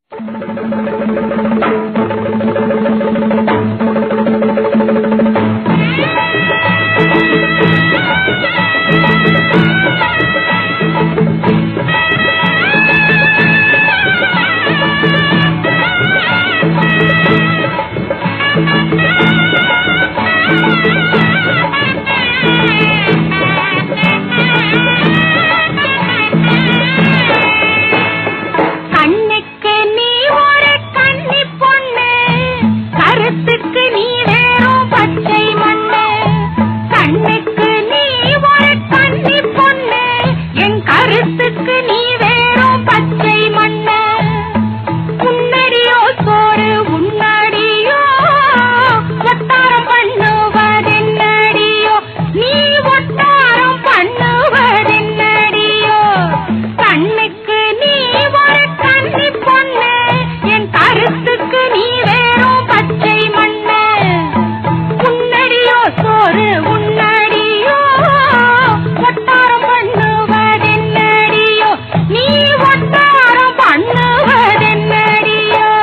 கண்ணுக்கு நீ ஒரு கன்னி பொண்ணு கருத்துக்கு நீ வேறும் பச்சை மண்ணு கண்ணுக்கு நீ ஒரு கன்னி பொண்ணு என் கருத்துக்கு நீ வேறும் பச்சை மண்ணு உன்னடியோ சோறு உன்னடியோ ஒட்டாரம் பண்ணுவதென்னடியோ நீ ஒட்டாரம் பண்ணுவதென்னடியோ கண்ணுக்கு நீ ஒரு கன்னி பொண்ணு என் கருத்துக்கு நீ வேறும் பச்சை மண்ணு உன்னடியோ சோறு உன்னடியோ ஒட்டாரம் பண்ணுவதென்னடியோ நீ ஒட்டாரம் பண்ணுவதென்னடியோ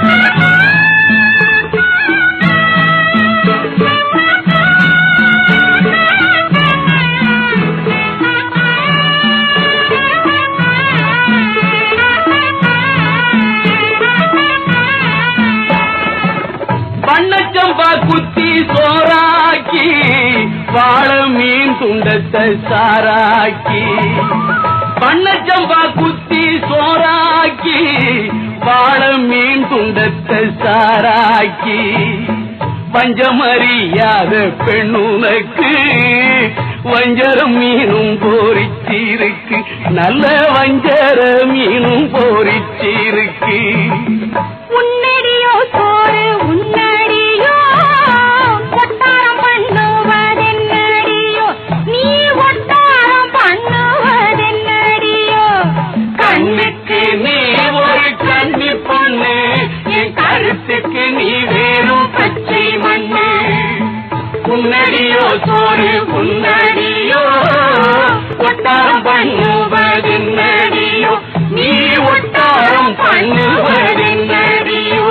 பண்ணச்சம்பா குத்தி சோறாக்கி வாழ மீன் துண்டத்தை சாராக்கி பண்ணச்சம்பா குத்தி சோறாக்கி வாழ மீன் துண்டத்தை சாராக்கி பஞ்சமறியாத பெண்ணுனக்கு வஞ்சரம் மீனும் போரிச்சிருக்கு நல்ல வஞ்சர மீனும் போரிச்சிருக்கு உன்னடியோ சோறு உன்னடியோ ஒட்டாரம் பண்ணுவதென்னடியோ நீ ஒட்டாரம் பண்ணுவதென்னடியோ கண்ணுக்கு நீ ஒரு கண்ணி பொண்ணு என் கருத்துக்கு நீ வேறும் பச்சை மண்ணு உன்னடியோ சோறு உன்னடியோ ஒட்டாரம் பண்ணுவதென்னடியோ நீ ஒட்டாரம் பண்ணுவதென்னடியோ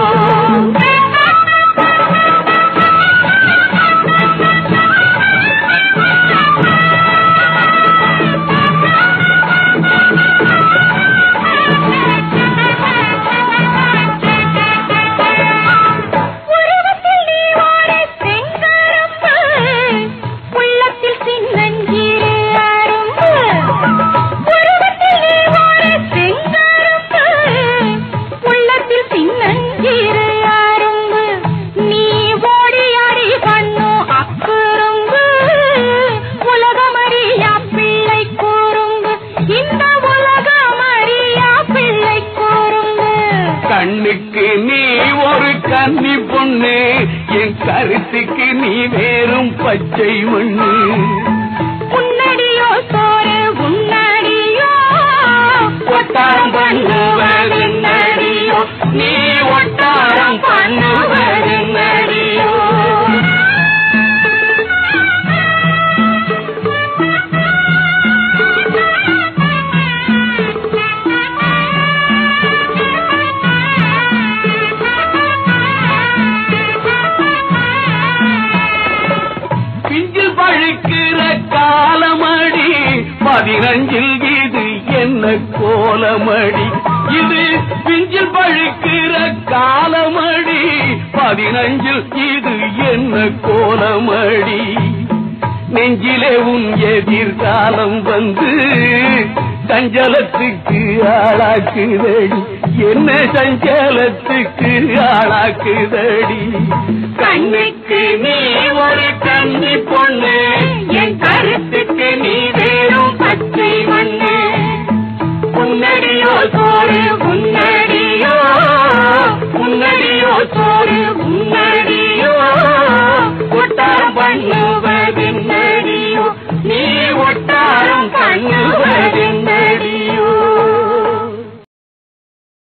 உருவத்தில் நீ ஒரு செங்கரும்பு உள்ளத்தில் சின்னஞ்சிறு அரும்பு உருவத்தில் நீ ஒரு செங்கரும்பு உள்ளத்தில் சின்னஞ்சிறு அரும்பு நீ ஓடி ஆடி பண்ணும் அக்குறும்பு உலகமறியா பிள்ளை கூறும்பு இந்த உலகமறியா பிள்ளை கூறும்பு கண்ணுக்கு நீ ஒரு கன்னி பொண்ணு என் கருத்துக்கு நீ வேறும் பச்சை மண்ணு உன்னடியோ சோறு உன்னடியோ ஒட்டாரம் பண்ணுவதென்னடியோ நீ ஒட்டாரம் பண்ணுவதென்னடியோ பிஞ்சில் பழுக்கிற காலமடி பதினஞ்சில் இது என்ன கோலமடி இது பிஞ்சில் பழுக்கிற காலமடி பதினஞ்சில் இது என்ன கோலமடி நெஞ்சிலே உன் எதிர்காலம் வந்து சஞ்சலத்துக்கு ஆளாக்குதடி என்ன சஞ்சலத்துக்கு ஆளாக்குதடி கண்ணுக்கு நீ ஒரு கண்ணி